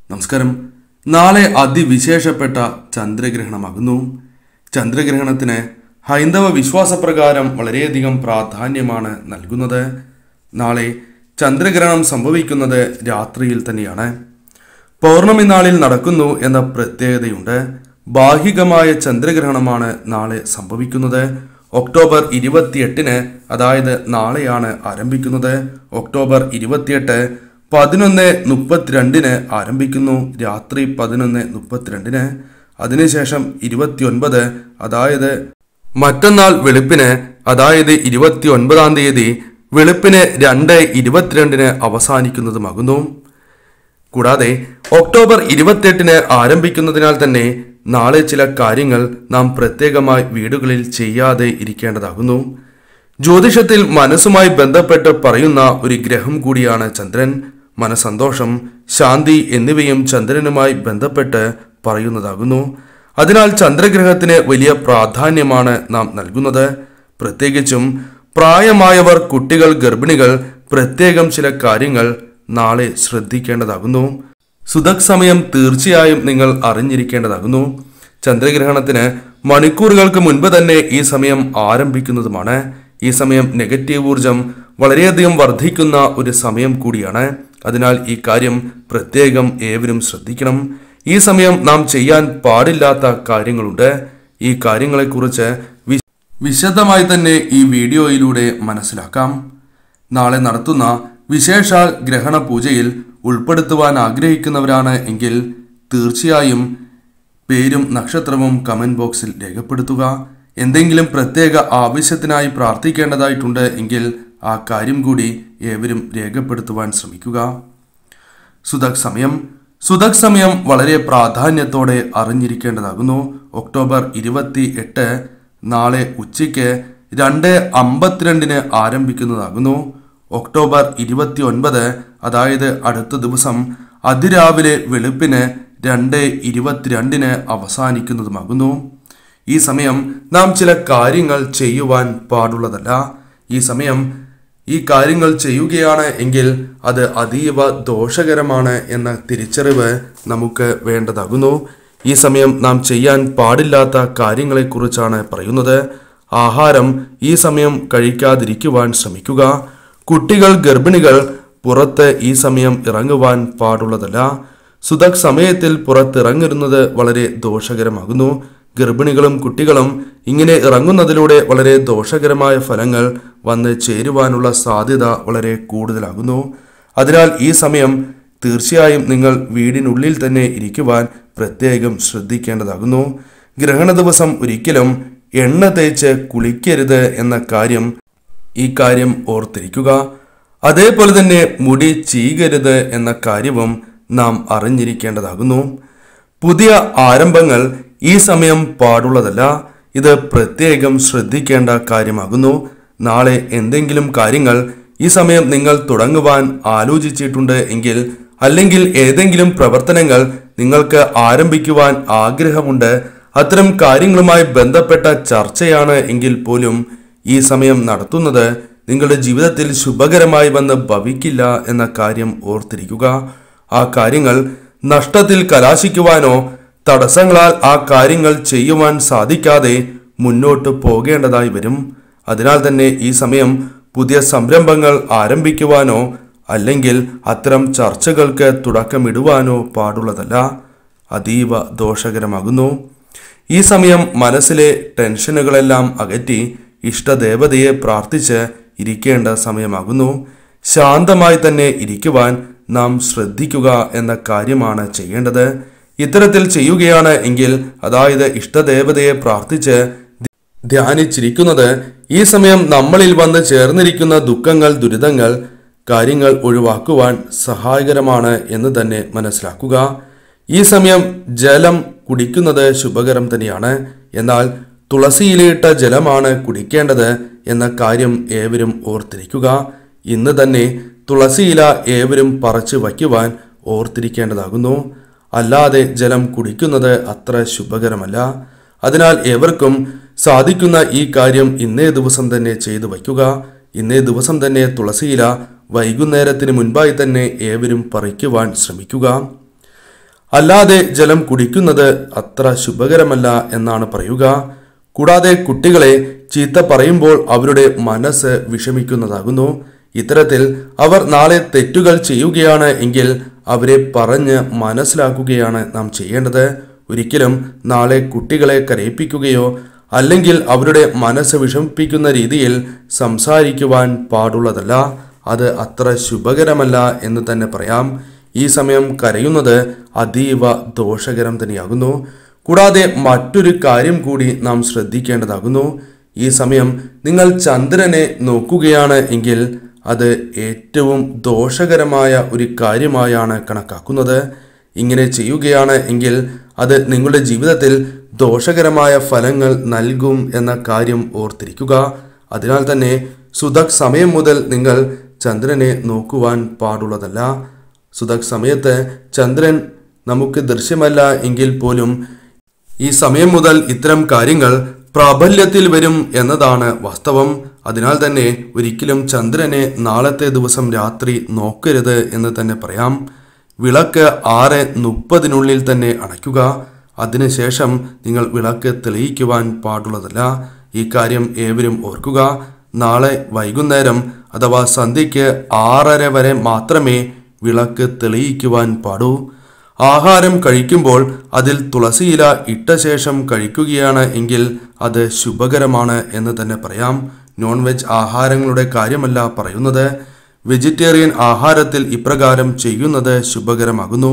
നമസ്കാരം നാളെ അതിവിശേഷപ്പെട്ട ചന്ദ്രഗ്രഹണമാകുന്നു ചന്ദ്രഗ്രഹണത്തിന് ഹൈന്ദവ വിശ്വാസപ്രകാരം വളരെയധികം പ്രാധാന്യമാണ് നൽകുന്നത് നാളെ ചന്ദ്രഗ്രഹണം സംഭവിക്കുന്നത് രാത്രിയിൽ തന്നെയാണ് പൗർണമി നാളിൽ നടക്കുന്നു എന്ന പ്രത്യേകതയുണ്ട് ബാഹികമായ ചന്ദ്രഗ്രഹണമാണ് നാളെ സംഭവിക്കുന്നത് ഒക്ടോബർ ഇരുപത്തിയെട്ടിന് അതായത് നാളെയാണ് ആരംഭിക്കുന്നത് ഒക്ടോബർ ഇരുപത്തിയെട്ട് പതിനൊന്ന് മുപ്പത്തിരണ്ടിന് ആരംഭിക്കുന്നു രാത്രി പതിനൊന്ന് മുപ്പത്തിരണ്ടിന് അതിനുശേഷം ഇരുപത്തിയൊൻപത് അതായത് മറ്റന്നാൾ വെളുപ്പിന് അതായത് ഇരുപത്തി ഒൻപതാം തീയതി വെളുപ്പിന് രണ്ട് ഇരുപത്തിരണ്ടിന് അവസാനിക്കുന്നതുമാകുന്നു കൂടാതെ ഒക്ടോബർ ഇരുപത്തെട്ടിന് ആരംഭിക്കുന്നതിനാൽ തന്നെ നാളെ ചില കാര്യങ്ങൾ നാം പ്രത്യേകമായി വീടുകളിൽ ചെയ്യാതെ ഇരിക്കേണ്ടതാകുന്നു ജ്യോതിഷത്തിൽ മനസ്സുമായി ബന്ധപ്പെട്ട് പറയുന്ന ഒരു ഗ്രഹം കൂടിയാണ് ചന്ദ്രൻ മനസന്തോഷം ശാന്തി എന്നിവയും ചന്ദ്രനുമായി ബന്ധപ്പെട്ട് പറയുന്നതാകുന്നു അതിനാൽ ചന്ദ്രഗ്രഹത്തിന് വലിയ പ്രാധാന്യമാണ് നാം നൽകുന്നത് പ്രത്യേകിച്ചും പ്രായമായവർ കുട്ടികൾ ഗർഭിണികൾ പ്രത്യേകം ചില കാര്യങ്ങൾ നാളെ ശ്രദ്ധിക്കേണ്ടതാകുന്നു സുതക് സമയം തീർച്ചയായും നിങ്ങൾ അറിഞ്ഞിരിക്കേണ്ടതാകുന്നു ചന്ദ്രഗ്രഹണത്തിന് മണിക്കൂറുകൾക്ക് മുൻപ് തന്നെ ഈ സമയം ആരംഭിക്കുന്നതുമാണ് ഈ സമയം നെഗറ്റീവ് ഊർജം വളരെയധികം വർദ്ധിക്കുന്ന ഒരു സമയം കൂടിയാണ് അതിനാൽ ഈ കാര്യം പ്രത്യേകം ഏവരും ശ്രദ്ധിക്കണം ഈ സമയം നാം ചെയ്യാൻ പാടില്ലാത്ത കാര്യങ്ങളുണ്ട് ഈ കാര്യങ്ങളെക്കുറിച്ച് വി- വിശദമായി തന്നെ ഈ വീഡിയോയിലൂടെ മനസ്സിലാക്കാം നാളെ നടത്തുന്ന വിശേഷാൽ ഗ്രഹണ പൂജയിൽ ഉൾപ്പെടുത്തുവാൻ ആഗ്രഹിക്കുന്നവരാണ് എങ്കിൽ തീർച്ചയായും പേരും നക്ഷത്രവും കമന്റ് ബോക്സിൽ രേഖപ്പെടുത്തുക എന്തെങ്കിലും പ്രത്യേക ആവശ്യത്തിനായി പ്രാർത്ഥിക്കേണ്ടതായിട്ടുണ്ട് എങ്കിൽ ആ കാര്യം കൂടി ഏവരും രേഖപ്പെടുത്തുവാൻ ശ്രമിക്കുക സുതക് സമയം സുതക് സമയം വളരെ പ്രാധാന്യത്തോടെ അറിഞ്ഞിരിക്കേണ്ടതാകുന്നു ഒക്ടോബർ ഇരുപത്തി എട്ട് നാളെ ഉച്ചയ്ക്ക് രണ്ട് അമ്പത്തിരണ്ടിന് ആരംഭിക്കുന്നതാകുന്നു ഒക്ടോബർ ഇരുപത്തി ഒൻപത് അതായത് അടുത്ത ദിവസം അതിരാവിലെ വെളുപ്പിന് രണ്ട് ഇരുപത്തിരണ്ടിന് അവസാനിക്കുന്നതുമാകുന്നു ഈ സമയം നാം ചില കാര്യങ്ങൾ ചെയ്യുവാൻ പാടുള്ളതല്ല ഈ സമയം ഈ കാര്യങ്ങൾ ചെയ്യുകയാണ് എങ്കിൽ അത് അതീവ ദോഷകരമാണ് എന്ന തിരിച്ചറിവ് നമുക്ക് വേണ്ടതാകുന്നു ഈ സമയം നാം ചെയ്യാൻ പാടില്ലാത്ത കാര്യങ്ങളെക്കുറിച്ചാണ് പറയുന്നത് ആഹാരം ഈ സമയം കഴിക്കാതിരിക്കുവാൻ ശ്രമിക്കുക കുട്ടികൾ ഗർഭിണികൾ പുറത്ത് ഈ സമയം ഇറങ്ങുവാൻ പാടുള്ളതല്ല സുതക് സമയത്തിൽ പുറത്തിറങ്ങുന്നത് വളരെ ദോഷകരമാകുന്നു ഗർഭിണികളും കുട്ടികളും ഇങ്ങനെ ഇറങ്ങുന്നതിലൂടെ വളരെ ദോഷകരമായ ഫലങ്ങൾ വന്ന് ചേരുവാനുള്ള സാധ്യത വളരെ കൂടുതലാകുന്നു അതിനാൽ ഈ സമയം തീർച്ചയായും നിങ്ങൾ വീടിനുള്ളിൽ തന്നെ ഇരിക്കുവാൻ പ്രത്യേകം ശ്രദ്ധിക്കേണ്ടതാകുന്നു ഗ്രഹണ ദിവസം ഒരിക്കലും എണ്ണ തേച്ച് കുളിക്കരുത് എന്ന കാര്യം ഈ കാര്യം ഓർത്തിരിക്കുക അതേപോലെ തന്നെ മുടി ചീകരുത് എന്ന കാര്യവും നാം അറിഞ്ഞിരിക്കേണ്ടതാകുന്നു പുതിയ ആരംഭങ്ങൾ ഈ സമയം പാടുള്ളതല്ല ഇത് പ്രത്യേകം ശ്രദ്ധിക്കേണ്ട കാര്യമാകുന്നു നാളെ എന്തെങ്കിലും കാര്യങ്ങൾ ഈ സമയം നിങ്ങൾ തുടങ്ങുവാൻ ആലോചിച്ചിട്ടുണ്ട് എങ്കിൽ അല്ലെങ്കിൽ ഏതെങ്കിലും പ്രവർത്തനങ്ങൾ നിങ്ങൾക്ക് ആരംഭിക്കുവാൻ ആഗ്രഹമുണ്ട് അത്തരം കാര്യങ്ങളുമായി ബന്ധപ്പെട്ട ചർച്ചയാണ് എങ്കിൽ പോലും ഈ സമയം നടത്തുന്നത് നിങ്ങളുടെ ജീവിതത്തിൽ ശുഭകരമായി വന്ന് ഭവിക്കില്ല എന്ന കാര്യം ഓർത്തിരിക്കുക ആ കാര്യങ്ങൾ നഷ്ടത്തിൽ കലാശിക്കുവാനോ തടസ്സങ്ങളാൽ ആ കാര്യങ്ങൾ ചെയ്യുവാൻ സാധിക്കാതെ മുന്നോട്ട് പോകേണ്ടതായി വരും അതിനാൽ തന്നെ ഈ സമയം പുതിയ സംരംഭങ്ങൾ ആരംഭിക്കുവാനോ അല്ലെങ്കിൽ അത്തരം ചർച്ചകൾക്ക് തുടക്കമിടുവാനോ പാടുള്ളതല്ല അതീവ ദോഷകരമാകുന്നു ഈ സമയം മനസ്സിലെ ടെൻഷനുകളെല്ലാം അകറ്റി ഇഷ്ടദേവതയെ പ്രാർത്ഥിച്ച് ഇരിക്കേണ്ട സമയമാകുന്നു ശാന്തമായി തന്നെ ഇരിക്കുവാൻ നാം ശ്രദ്ധിക്കുക എന്ന കാര്യമാണ് ചെയ്യേണ്ടത് ഇത്തരത്തിൽ ചെയ്യുകയാണ് എങ്കിൽ അതായത് ഇഷ്ടദേവതയെ പ്രാർത്ഥിച്ച് ധ്യാനിച്ചിരിക്കുന്നത് ഈ സമയം നമ്മളിൽ വന്ന് ചേർന്നിരിക്കുന്ന ദുഃഖങ്ങൾ ദുരിതങ്ങൾ കാര്യങ്ങൾ ഒഴിവാക്കുവാൻ സഹായകരമാണ് എന്ന് തന്നെ മനസ്സിലാക്കുക ഈ സമയം ജലം കുടിക്കുന്നത് ശുഭകരം തന്നെയാണ് എന്നാൽ തുളസിയിലിട്ട ജലമാണ് കുടിക്കേണ്ടത് എന്ന കാര്യം ഏവരും ഓർത്തിരിക്കുക ഇന്ന് തന്നെ തുളസിയില ഏവരും പറിച്ചു വയ്ക്കുവാൻ ഓർത്തിരിക്കേണ്ടതാകുന്നു അല്ലാതെ ജലം കുടിക്കുന്നത് അത്ര ശുഭകരമല്ല അതിനാൽ ഏവർക്കും സാധിക്കുന്ന ഈ കാര്യം ഇന്നേ ദിവസം തന്നെ ചെയ്തു വയ്ക്കുക ഇന്നേ ദിവസം തന്നെ തുളസിയില വൈകുന്നേരത്തിന് മുൻപായി തന്നെ ഏവരും പറിക്കുവാൻ ശ്രമിക്കുക അല്ലാതെ ജലം കുടിക്കുന്നത് അത്ര ശുഭകരമല്ല എന്നാണ് പറയുക കൂടാതെ കുട്ടികളെ ചീത്ത പറയുമ്പോൾ അവരുടെ മനസ്സ് വിഷമിക്കുന്നതാകുന്നു ഇത്തരത്തിൽ അവർ നാളെ തെറ്റുകൾ ചെയ്യുകയാണ് എങ്കിൽ അവരെ പറഞ്ഞ് മനസ്സിലാക്കുകയാണ് നാം ചെയ്യേണ്ടത് ഒരിക്കലും നാളെ കുട്ടികളെ കരയിപ്പിക്കുകയോ അല്ലെങ്കിൽ അവരുടെ മനസ്സ് വിഷമിപ്പിക്കുന്ന രീതിയിൽ സംസാരിക്കുവാൻ പാടുള്ളതല്ല അത് അത്ര ശുഭകരമല്ല എന്ന് തന്നെ പറയാം ഈ സമയം കരയുന്നത് അതീവ ദോഷകരം തന്നെയാകുന്നു കൂടാതെ മറ്റൊരു കാര്യം കൂടി നാം ശ്രദ്ധിക്കേണ്ടതാകുന്നു ഈ സമയം നിങ്ങൾ ചന്ദ്രനെ നോക്കുകയാണ് എങ്കിൽ അത് ഏറ്റവും ദോഷകരമായ ഒരു കാര്യമായാണ് കണക്കാക്കുന്നത് ഇങ്ങനെ ചെയ്യുകയാണ് എങ്കിൽ അത് നിങ്ങളുടെ ജീവിതത്തിൽ ദോഷകരമായ ഫലങ്ങൾ നൽകും എന്ന കാര്യം ഓർത്തിരിക്കുക അതിനാൽ തന്നെ സുതക് സമയം മുതൽ നിങ്ങൾ ചന്ദ്രനെ നോക്കുവാൻ പാടുള്ളതല്ല സുതക് സമയത്ത് ചന്ദ്രൻ നമുക്ക് ദൃശ്യമല്ല എങ്കിൽ പോലും ഈ സമയം മുതൽ ഇത്തരം കാര്യങ്ങൾ പ്രാബല്യത്തിൽ വരും എന്നതാണ് വാസ്തവം അതിനാൽ തന്നെ ഒരിക്കലും ചന്ദ്രനെ നാളത്തെ ദിവസം രാത്രി നോക്കരുത് എന്ന് തന്നെ പറയാം വിളക്ക് ആറ് മുപ്പതിനുള്ളിൽ തന്നെ അണയ്ക്കുക അതിനുശേഷം നിങ്ങൾ വിളക്ക് തെളിയിക്കുവാൻ പാടുള്ളതല്ല ഈ കാര്യം ഏവരും ഓർക്കുക നാളെ വൈകുന്നേരം അഥവാ സന്ധ്യയ്ക്ക് ആറര വരെ മാത്രമേ വിളക്ക് തെളിയിക്കുവാൻ പാടൂ ആഹാരം കഴിക്കുമ്പോൾ അതിൽ തുളസിയില ഇട്ട ശേഷം കഴിക്കുകയാണ് എങ്കിൽ അത് ശുഭകരമാണ് എന്ന് തന്നെ പറയാം നോൺ വെജ് ആഹാരങ്ങളുടെ കാര്യമല്ല പറയുന്നത് വെജിറ്റേറിയൻ ആഹാരത്തിൽ ഇപ്രകാരം ചെയ്യുന്നത് ശുഭകരമാകുന്നു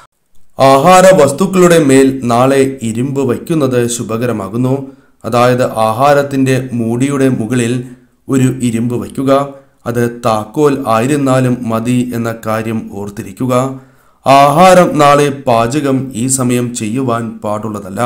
ആഹാര വസ്തുക്കളുടെ മേൽ നാളെ ഇരുമ്പ് വയ്ക്കുന്നത് ശുഭകരമാകുന്നു അതായത് ആഹാരത്തിന്റെ മൂടിയുടെ മുകളിൽ ഒരു ഇരുമ്പ് വയ്ക്കുക അത് താക്കോൽ ആയിരുന്നാലും മതി എന്ന കാര്യം ഓർത്തിരിക്കുക ആഹാരം നാളെ പാചകം ഈ സമയം ചെയ്യുവാൻ പാടുള്ളതല്ല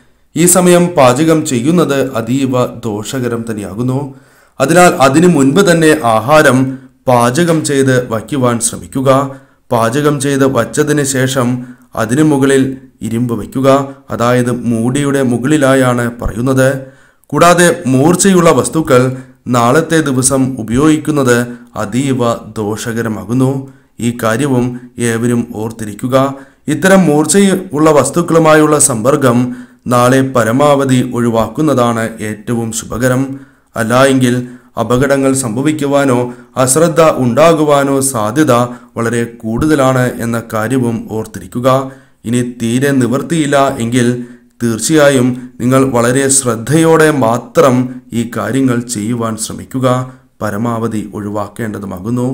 ഈ സമയം പാചകം ചെയ്യുന്നത് അതീവ ദോഷകരം തന്നെയാകുന്നു അതിനാൽ അതിനു മുൻപ് തന്നെ ആഹാരം പാചകം ചെയ്ത് വയ്ക്കുവാൻ ശ്രമിക്കുക പാചകം ചെയ്ത് വച്ചതിന് ശേഷം അതിനു മുകളിൽ ഇരുമ്പ് വയ്ക്കുക അതായത് മൂടിയുടെ മുകളിലായാണ് പറയുന്നത് കൂടാതെ മൂർച്ചയുള്ള വസ്തുക്കൾ നാളത്തെ ദിവസം ഉപയോഗിക്കുന്നത് അതീവ ദോഷകരമാകുന്നു ഈ കാര്യവും ഏവരും ഓർത്തിരിക്കുക ഇത്തരം മൂർച്ചയുള്ള വസ്തുക്കളുമായുള്ള സമ്പർക്കം നാളെ പരമാവധി ഒഴിവാക്കുന്നതാണ് ഏറ്റവും ശുഭകരം അല്ലായെങ്കിൽ അപകടങ്ങൾ സംഭവിക്കുവാനോ അശ്രദ്ധ ഉണ്ടാകുവാനോ സാധ്യത വളരെ കൂടുതലാണ് എന്ന കാര്യവും ഓർത്തിരിക്കുക ഇനി തീരെ നിവൃത്തിയില്ല എങ്കിൽ തീർച്ചയായും നിങ്ങൾ വളരെ ശ്രദ്ധയോടെ മാത്രം ഈ കാര്യങ്ങൾ ചെയ്യുവാൻ ശ്രമിക്കുക പരമാവധി ഒഴിവാക്കേണ്ടതുമാകുന്നു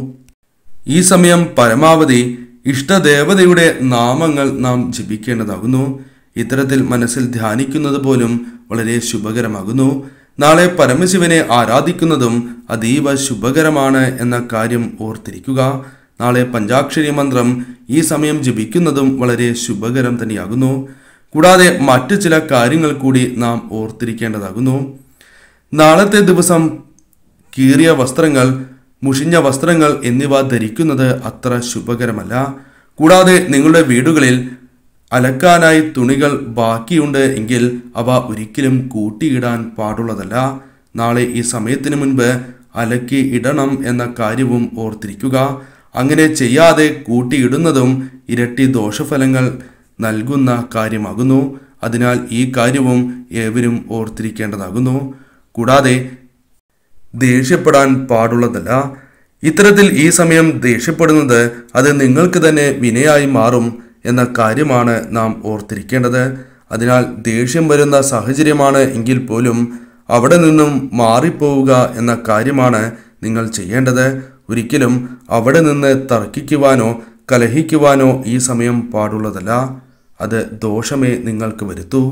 ഈ സമയം പരമാവധി ഇഷ്ടദേവതയുടെ നാമങ്ങൾ നാം ജപിക്കേണ്ടതാകുന്നു ഇത്തരത്തിൽ മനസ്സിൽ ധ്യാനിക്കുന്നത് പോലും വളരെ ശുഭകരമാകുന്നു നാളെ പരമശിവനെ ആരാധിക്കുന്നതും അതീവ ശുഭകരമാണ് എന്ന കാര്യം ഓർത്തിരിക്കുക നാളെ പഞ്ചാക്ഷരി മന്ത്രം ഈ സമയം ജപിക്കുന്നതും വളരെ ശുഭകരം തന്നെയാകുന്നു കൂടാതെ മറ്റു ചില കാര്യങ്ങൾ കൂടി നാം ഓർത്തിരിക്കേണ്ടതാകുന്നു നാളത്തെ ദിവസം കീറിയ വസ്ത്രങ്ങൾ മുഷിഞ്ഞ വസ്ത്രങ്ങൾ എന്നിവ ധരിക്കുന്നത് അത്ര ശുഭകരമല്ല കൂടാതെ നിങ്ങളുടെ വീടുകളിൽ അലക്കാനായി തുണികൾ ബാക്കിയുണ്ട് എങ്കിൽ അവ ഒരിക്കലും കൂട്ടിയിടാൻ പാടുള്ളതല്ല നാളെ ഈ സമയത്തിന് മുൻപ് അലക്കി ഇടണം എന്ന കാര്യവും ഓർത്തിരിക്കുക അങ്ങനെ ചെയ്യാതെ കൂട്ടിയിടുന്നതും ഇരട്ടി ദോഷഫലങ്ങൾ നൽകുന്ന കാര്യമാകുന്നു അതിനാൽ ഈ കാര്യവും ഏവരും ഓർത്തിരിക്കേണ്ടതാകുന്നു കൂടാതെ ദേഷ്യപ്പെടാൻ പാടുള്ളതല്ല ഇത്തരത്തിൽ ഈ സമയം ദേഷ്യപ്പെടുന്നത് അത് നിങ്ങൾക്ക് തന്നെ വിനയായി മാറും എന്ന കാര്യമാണ് നാം ഓർത്തിരിക്കേണ്ടത് അതിനാൽ ദേഷ്യം വരുന്ന സാഹചര്യമാണ് എങ്കിൽ പോലും അവിടെ നിന്നും മാറിപ്പോവുക എന്ന കാര്യമാണ് നിങ്ങൾ ചെയ്യേണ്ടത് ഒരിക്കലും അവിടെ നിന്ന് തർക്കിക്കുവാനോ കലഹിക്കുവാനോ ഈ സമയം പാടുള്ളതല്ല അത് ദോഷമേ നിങ്ങൾക്ക് വരുത്തൂ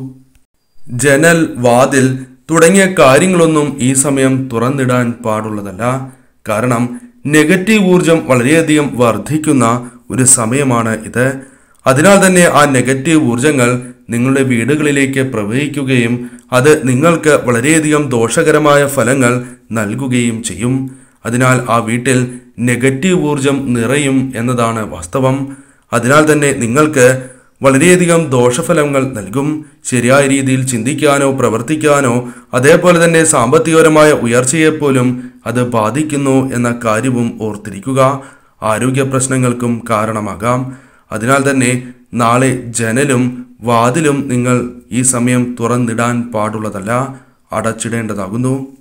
ജനൽ വാതിൽ തുടങ്ങിയ കാര്യങ്ങളൊന്നും ഈ സമയം തുറന്നിടാൻ പാടുള്ളതല്ല കാരണം നെഗറ്റീവ് ഊർജം വളരെയധികം വർദ്ധിക്കുന്ന ഒരു സമയമാണ് ഇത് അതിനാൽ തന്നെ ആ നെഗറ്റീവ് ഊർജങ്ങൾ നിങ്ങളുടെ വീടുകളിലേക്ക് പ്രവഹിക്കുകയും അത് നിങ്ങൾക്ക് വളരെയധികം ദോഷകരമായ ഫലങ്ങൾ നൽകുകയും ചെയ്യും അതിനാൽ ആ വീട്ടിൽ നെഗറ്റീവ് ഊർജം നിറയും എന്നതാണ് വാസ്തവം അതിനാൽ തന്നെ നിങ്ങൾക്ക് വളരെയധികം ദോഷഫലങ്ങൾ നൽകും ശരിയായ രീതിയിൽ ചിന്തിക്കാനോ പ്രവർത്തിക്കാനോ അതേപോലെ തന്നെ സാമ്പത്തികപരമായ ഉയർച്ചയെപ്പോലും അത് ബാധിക്കുന്നു എന്ന കാര്യവും ഓർത്തിരിക്കുക ആരോഗ്യ പ്രശ്നങ്ങൾക്കും കാരണമാകാം അതിനാൽ തന്നെ നാളെ ജനലും വാതിലും നിങ്ങൾ ഈ സമയം തുറന്നിടാൻ പാടുള്ളതല്ല അടച്ചിടേണ്ടതാകുന്നു